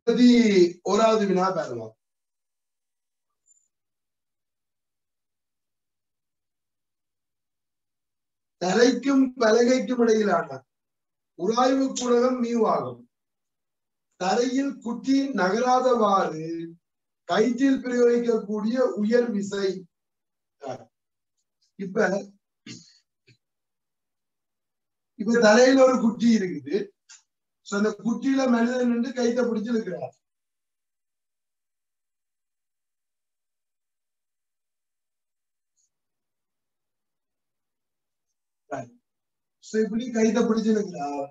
இருபத்தி ஓராவது வினா பாருங்க தரைக்கும் பலகைக்கும் இடையிலான உராய்வு குணகம் மீவாகும் தரையில் குட்டி நகராதவாறு கயிற்றில் பிரயோகிக்கக்கூடிய உயர் விசை இப்ப இப்ப தரையில ஒரு குட்டி இருக்குது சோ அந்த குட்டியில மனிதன் நின்று கைத்த பிடிச்சு இருக்கிறார் சோ இப்படி கைத்த பிடிச்சு இருக்கிறார்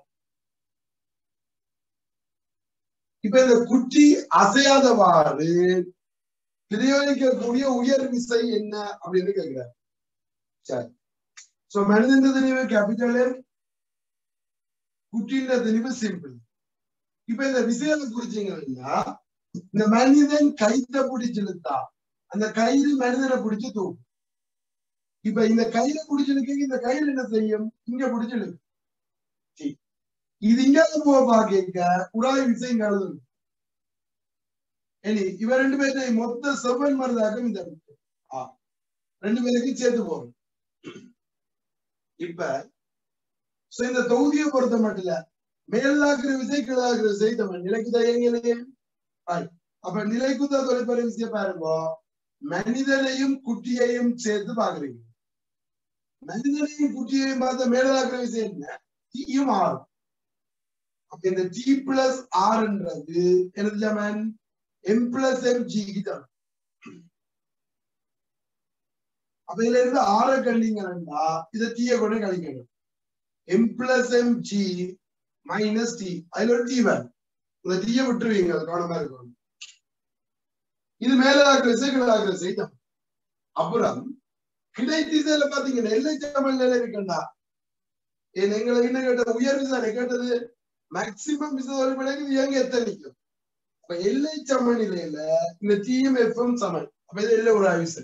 இப்ப இந்த குட்டி அசையாதவாறு பிரயோகிக்கக்கூடிய உயர் விசை என்ன அப்படின்னு கேட்கிறார் சரி சோ மனிதன் தெளிவு கேபிட்டல் குட்டின்ற தெளிவு சிம்பிள் இப்ப இந்த விஷயத்தை குறிச்சிங்கன்னா இந்த மனிதன் கைத்த பிடிச்சிருந்தா அந்த கயிறு மனிதனை பிடிச்சு தூக்கும் இப்ப இந்த கயிறை பிடிச்சிருக்கு இந்த கயிறு என்ன செய்யும் இங்க பிடிச்சிருக்கு இது இங்க போக பாக்க உராய் விசை இங்க எழுதும் இனி இவ ரெண்டு பேர்த்தையும் மொத்த செவ்வன் மருதாக்கம் இந்த ரெண்டு பேருக்கும் சேர்த்து போகும் இப்ப சோ இந்த தொகுதியை பொறுத்த மட்டும் இல்ல மேலாக்குற விசை கீழாக்குற விசை தமிழ் நிலைக்குதா எங்களையே அப்ப நிலைக்குதா தொலைப்பற விஷயம் பாருங்க மனிதனையும் குட்டியையும் சேர்த்து பாக்குறீங்க மனிதனையும் குட்டியையும் பார்த்த மேலாக்குற விஷயம் என்ன தீயும் ஆறு அப்ப இந்த டி பிளஸ் ஆர்ன்றது என்னது ஜமன் எம் பிளஸ் எம் ஜி தான் அப்ப இதுல இருந்து ஆற கழிங்கன்னா இதை தீய கொண்டு கழிக்கணும் M plus M G minus T அதுல ஒரு டி வேணும் இந்த டீயை விட்டுருவீங்க அது கவனமா இருக்கணும் இது மேல ஆக்குற விசை கீழே ஆக்குற விசை தான் அப்புறம் கிடை திசையில பாத்தீங்கன்னா எல்லை சமல் நிலை இருக்கண்டா என் எங்களை என்ன கேட்டது உயர் விசாரணை கேட்டது மேக்சிமம் விசை வரைபடம் இயங்க எத்தனைக்கும் அப்ப எல்லை சமநிலையில இந்த டிஎம் எஃப்எம் சமன் அப்ப இது எல்லை ஒரு விசை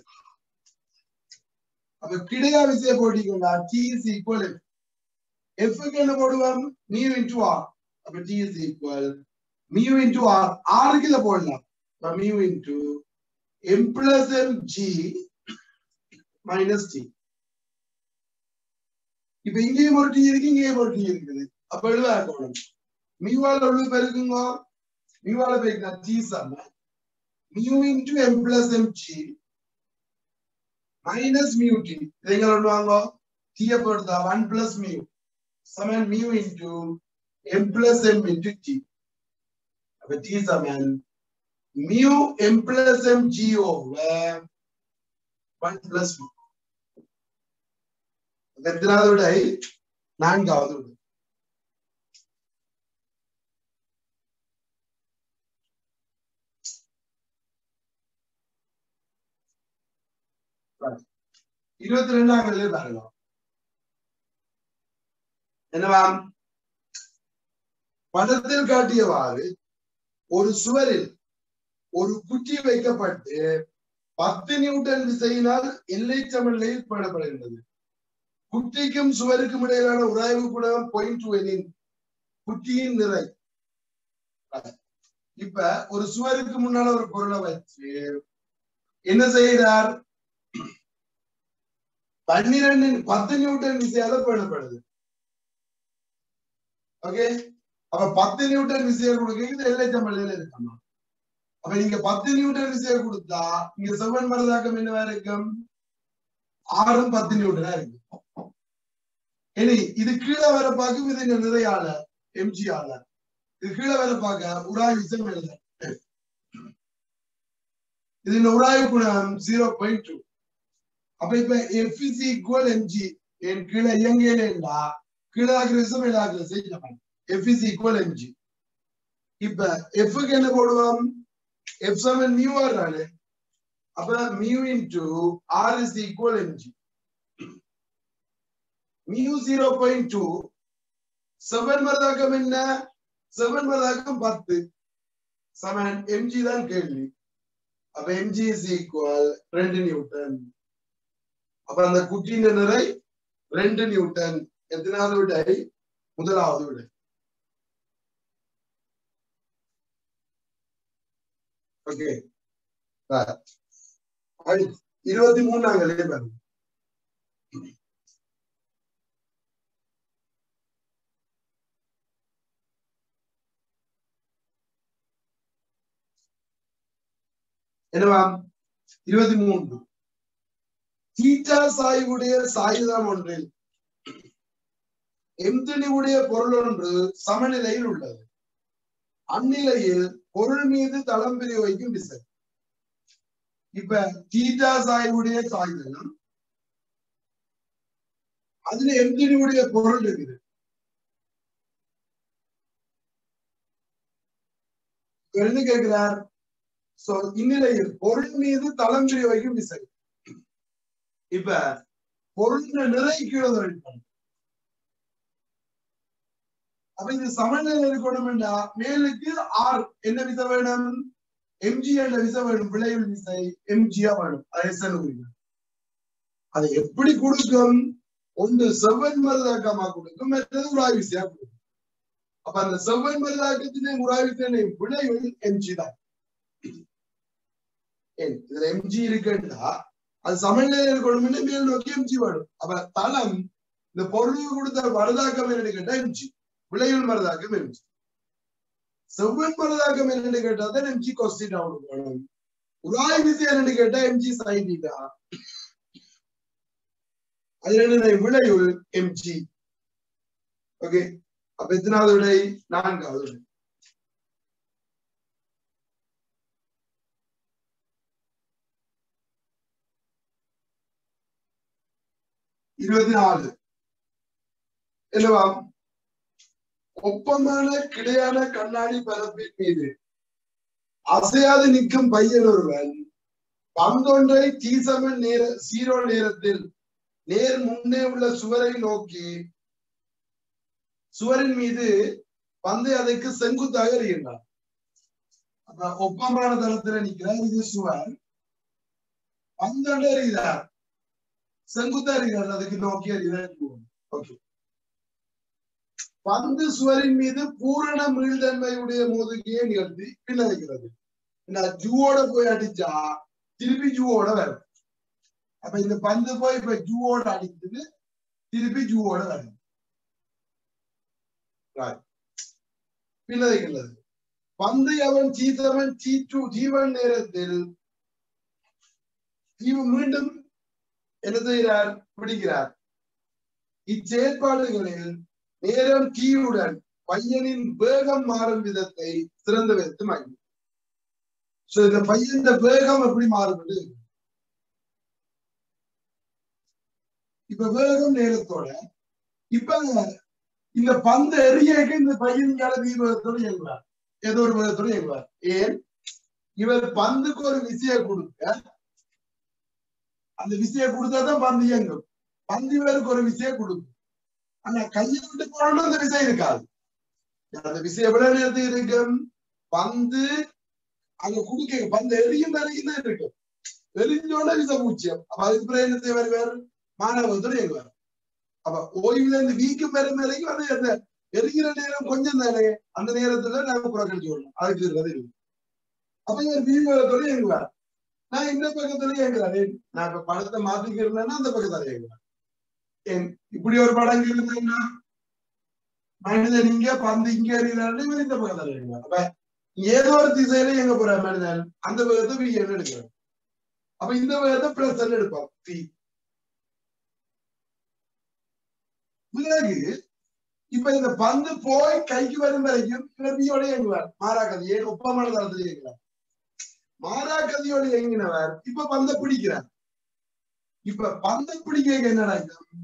அப்ப கிடையா விசையை போட்டீங்கன்னா டி இஸ் ஈக்குவல் எஃப் எஃப்க்கு என்ன போடுவோம் மியூ இன்டு ஆர் அப்ப T is equal mu into R ஆருக்கு இதை போடலாம் mu into M plus M G minus T இப்ப இங்கேயும் ஒரு டி இருக்கு இங்கேயும் ஒரு டி இருக்குது அப்ப எழுதாக்கணும் மியூவால உள்ள பெருக்குங்க மியூவால பெருக்கினா டி சம mu into M plus M G minus mu T இதை எங்க சொல்லுவாங்க டீயை போடுதா ஒன் பிளஸ் மியூ சமன் mu into M plus M into T அப்ப டி சமன் mu M plus M G over one plus mu எத்தனாவது விடை நான்காவது விடை இருபத்தி ரெண்டாம் கல்வி பாருங்க என்னவாம் படத்தில் காட்டியவாறு ஒரு சுவரில் ஒரு குட்டி வைக்கப்பட்டு பத்து நியூட்டன் விசையினால் எல்லை சமநிலையில் போடப்படுகின்றது குட்டிக்கும் சுவருக்கும் இடையிலான உராய்வு குணகம் பாயிண்ட் டூ எனின் குட்டியின் நிறை இப்ப ஒரு சுவருக்கு முன்னால ஒரு பொருளை வச்சு என்ன செய்கிறார் பன்னிரண்டு பத்து நியூட்டன் விசையால பேணப்படுது ஓகே அப்ப பத்து நியூட்டன் விசையை கொடுக்க எல்லை தமிழ்ல இருக்கணும் அப்ப நீங்க பத்து நியூட்டன் விசையை கொடுத்தா இங்க செவன் மரதாக்கம் என்னவா இருக்கும் ஆறும் பத்து நியூட்டனா இருக்கு இனி இது கீழே வர பார்க்கும் இது இங்க நிறையால எம்ஜிஆல இது கீழே வர பார்க்க உராய் விசம் எழுத இது இந்த உராய்வு குணம் ஜீரோ பாயிண்ட் டூ அப்ப இப்ப எஃப் இஸ் ஈக்குவல் எம்ஜி என் கீழே இயங்கலா கீழே ஆகிரசம் மேல ஆகிரசம் எஃப் இஸ் ஈக்குவல் எம்ஜி இப்ப எஃப்க்கு என்ன போடுவோம் எஃப் செவன் மியூ ஆர் தானே அப்ப mu into R is equal MG mu zero point two seven மரதாக்கம் என்ன செவன் மரதாக்கம் பத்து செவன் எம்ஜி தான் கேள்வி அப்ப எம்ஜி இஸ் ஈக்குவல் ரெண்டு நியூட்டன் அப்ப அந்த குட்டியின் நிறை ரெண்டு நியூட்டன் எத்தனாவது விடை முதலாவது விடை ஓகே இருபத்தி மூணாங்களே பாருங்க என்னவா இருபத்தி மூன்று தீட்டா சாய்வுடைய சாயுதம் ஒன்றில் எம்திணிவுடைய பொருள் ஒன்று சமநிலையில் உள்ளது அந்நிலையில் பொருள் மீது தளம் பிரி வைக்கும் விசை இப்ப தீட்டா சாய்வுடைய சாய்தலம் அதுல எம்திணிவுடைய பொருள் இருக்குது என்ன கேட்கிறார் சோ இந்நிலையில் பொருள் மீது தளம் பிரி வைக்கும் விசை இப்ப பொருள் நிறை கீழே வைக்கணும் அப்ப இது சமநிலை இருக்கணும்னா மேலுக்கு ஆர் என்ன விசை வேணும் எம்ஜி என்ற விசை வேணும் விளைவு விசை எம்ஜியா வேணும் அது அதை எப்படி கொடுக்கும் ஒன்று செவ்வன் மருதாக்கமா கொடுக்கும் மற்றது உராய் விசையா கொடுக்கும் அப்ப அந்த செவ்வன் மருதாக்கத்தினை உராய் விசை விளைவு எம்ஜி தான் இதுல எம்ஜி இருக்குன்னா அது சமநிலையில் இருக்கணும்னு மேல் நோக்கி எம்ஜி வேணும் அப்ப தளம் இந்த பொருள் கொடுத்த மருதாக்கம் என்னன்னு கேட்டா எம்ஜி விளைவில் மருதாக்கம் எம்ஜி செவ்வன் மருதாக்கம் என்னன்னு கேட்டா தான் எம்ஜி கொஸ்டின் அவனுக்கு வேணும் உராய் விசை என்னன்னு கேட்டா எம்ஜி சைன் தீட்டா அது என்ன விளைவுள் எம்ஜி ஓகே அப்ப எத்தனாவது விடை நான்காவது விடை இருபத்தி நாலு என்னவா ஒப்பமான கிடையான கண்ணாடி பரப்பின் மீது அசையாது நிற்கும் பையன் ஒருவன் பந்தொன்றை தீசமன் நேர சீரோ நேரத்தில் நேர் முன்னே உள்ள சுவரை நோக்கி சுவரின் மீது பந்தை அதற்கு செங்குத்தாக எறிகின்றார் அப்ப ஒப்பமான தளத்துல நிற்கிறார் இது சுவர் பந்தொன்று எறிகிறார் செங்குத்தா இருக்கிறார் அதுக்கு நோக்கி அறிகிறார் ஓகே பந்து சுவரின் மீது பூரண மீள்தன்மையுடைய மோதுகையை நிகழ்த்தி பின்னடைக்கிறது ஜூவோட போய் அடிச்சா திருப்பி ஜூவோட வரும் அப்ப இந்த பந்து போய் இப்ப ஜூவோட அடிக்குது திருப்பி ஜூவோட வருது பின்னடைக்கிறது பந்து அவன் சீத்தவன் சீற்று ஜீவன் நேரத்தில் மீண்டும் என்ன செய்கிறார் பிடிக்கிறார் இச்செயற்பாடுகளில் நேரம் தீயுடன் பையனின் வேகம் மாறும் விதத்தை சிறந்த விதத்து மாறி இந்த பையன் வேகம் எப்படி மாறுபடு இப்ப வேகம் நேரத்தோட இப்ப இந்த பந்து எரியக்கு இந்த பையன் வேகத்தோட இயங்குவார் ஏதோ ஒரு வேகத்தோட இயங்குவார் ஏன் இவர் பந்துக்கு ஒரு விசையை கொடுக்க அந்த விசையை கொடுத்தாதான் பந்து இயங்கும் பந்து பேருக்கு ஒரு விசையை கொடுக்கும் ஆனா கையை விட்டு போனோம்னா அந்த விசை இருக்காது அந்த விசை எவ்வளவு நேரத்துக்கு இருக்கும் பந்து அங்க குடுக்க பந்து எரியும் வரைக்கும் தான் இருக்கும் எரிஞ்சோட விசை பூச்சியம் அப்ப அதுக்கு பிறகு என்ன செய்வார் வேறு மாணவத்தோட இயங்குவார் அப்ப ஓய்வுல இருந்து வீக்கும் வரும் வரைக்கும் அது அந்த எரிகிற நேரம் கொஞ்சம் தானே அந்த நேரத்துல நாங்க புறக்கணிச்சு விடணும் அதுக்கு இருக்கிறது இல்லை அப்ப இவர் வீவத்தோட இயங்குவார் நான் இந்த பக்கத்துல இயங்குறேன் நான் இப்ப படத்தை மாத்திக்கிறேன்னா அந்த பக்கத்துல இயங்குறேன் இப்படி ஒரு படம் இருந்தா மனிதன் இங்க பந்து இங்க அறிகிறாரு இவர் இந்த பக்கத்துல இயங்குவார் அப்ப ஏதோ ஒரு திசையில எங்க போற மனிதன் அந்த பக்கத்தை வி என்ன எடுக்கிறார் அப்ப இந்த பக்கத்தை பிளஸ் எடுப்பான் பி பிறகு இப்ப இந்த பந்து போய் கைக்கு வரும் வரைக்கும் பிறவியோட இயங்குவார் மாறாக்கது ஏன் ஒப்பமான தளத்துல இயங்குவார் மாறாக்கதியோடு இயங்கினவர் இப்ப பந்த பிடிக்கிறார் இப்ப பந்த பிடிக்க என்னடா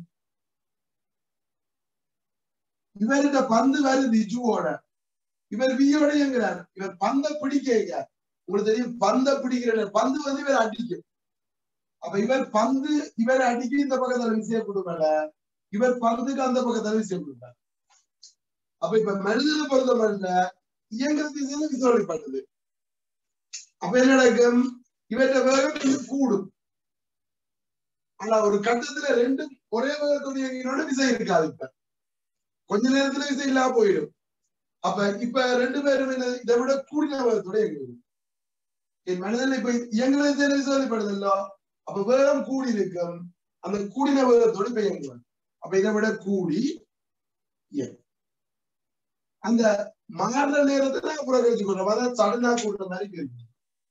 இவர்கிட்ட பந்து வருது ஜூவோட இவர் வியோட இயங்குறார் இவர் பந்த பிடிக்க உங்களுக்கு தெரியும் பந்த பிடிக்கிற பந்து வந்து இவர் அடிக்கும் அப்ப இவர் பந்து இவர் அடிக்க இந்த பக்கத்துல விசைய கொடுக்கல இவர் பந்துக்கு அந்த பக்கத்துல விசைய கொடுப்பார் அப்ப இப்ப மனிதனை பொறுத்த மட்டும் இயங்குற திசையில விசோடிப்பட்டது அப்ப என்ன நடக்கும் இவற்றை வேகம் கொஞ்சம் கூடும் ஆனா ஒரு கட்டத்துல ரெண்டும் ஒரே வேகத்துடைய இயங்கினோட விசை இருக்காது இப்ப கொஞ்ச நேரத்துல விசை இல்லாம போயிடும் அப்ப இப்ப ரெண்டு பேரும் என்ன இதை விட கூடின வேகத்தோட இயங்குது என் மனதில் இப்ப இயங்குறது திசையில விசாரிப்படுதல்லோ அப்ப வேகம் கூடி இருக்கும் அந்த கூடின வேகத்தோடு இப்ப இயங்குவாங்க அப்ப இதை விட கூடி இயங்கும் அந்த மாறுற நேரத்தை நாங்க புறக்கணிச்சு கொள்றோம் அதாவது சடனா கூடுற மாதிரி இருக்கு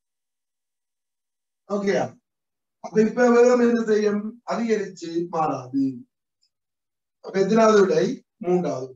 ஓகேயா அப்ப இப்ப வேகம் என்ன செய்யும் அதிகரிச்சு மாறாது அப்ப எத்தனாவது விடை மூன்றாவது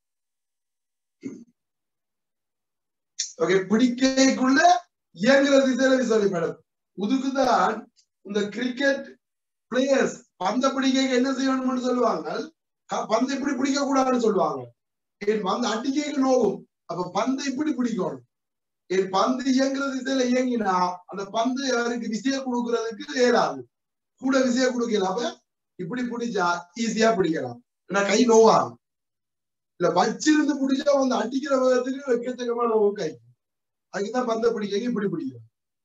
ஓகே பிடிக்கைக்குள்ள இயங்குற திசையில விசாரிப்படும் உதுக்குதான் இந்த கிரிக்கெட் பிளேயர்ஸ் பந்த பிடிக்க என்ன செய்யணும்னு சொல்லுவாங்க க- பந்து இப்படி பிடிக்க கூடாதுன்னு சொல்லுவாங்க என் பந்து அடிக்க நோகும் அப்ப பந்து இப்படி பிடிக்கணும் என் பந்து இயங்குற திசையில இயங்கினா அந்த பந்து அவருக்கு விசைய கொடுக்கறதுக்கு ஏறாது கூட விசைய கொடுக்கலாம் அப்ப இப்படி பிடிச்சா ஈஸியா பிடிக்கலாம் ஏன்னா கை நோவாகும் இல்ல வச்சிருந்து பிடிச்சா வந்து அடிக்கிற விதத்துக்கு எக்கச்சக்கமான நோவு கை அதுக்குதான் பந்த பிடிக்க இப்படி பிடிக்கும்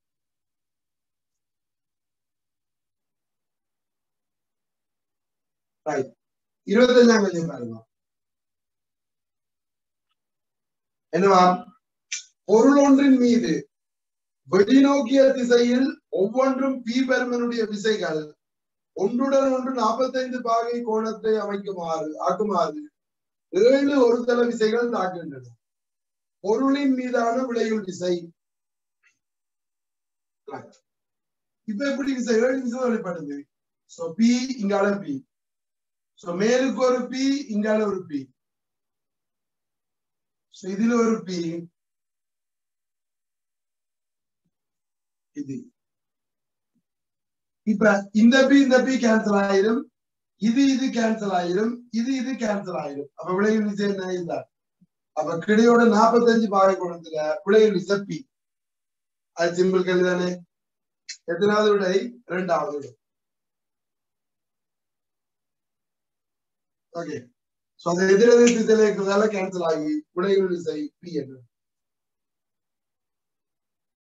ரைட் இருபத்தஞ்சாம் கல்வி பாருங்க என்னவா பொருள் ஒன்றின் மீது வெளிநோக்கிய திசையில் ஒவ்வொன்றும் பி பெருமனுடைய விசைகள் ஒன்றுடன் ஒன்று நாற்பத்தைந்து பாகை கோணத்தை அமைக்குமாறு ஆக்குமாறு ஏழு ஒரு தள விசைகள் தாக்குகின்றன பொருளின் மீதான விளையுள் விசை Right. இப்ப எப்படி விசை ஏழு விசை வெளிப்படுது சோ பி இங்கால பி சோ மேலுக்கு ஒரு பி இங்கால ஒரு பி சோ இதுல ஒரு பி இது இப்ப இந்த பி இந்த பி கேன்சல் ஆயிரும் இது இது கேன்சல் ஆயிரும் இது இது கேன்சல் ஆயிரும் அப்ப விளைவு விசை என்ன இதுதான் அப்ப கிடையோட நாற்பத்தஞ்சு பாகை குணத்துல விளைவு விசை பி அது சிம்பிள் கேள்வி தானே எத்தனாவது விடை இரண்டாவது விடை ஓகே சோ அந்த எதிரெதிர் திசையில இருக்கிறதால கேன்சல் ஆகி விளைவு விசை பி என்று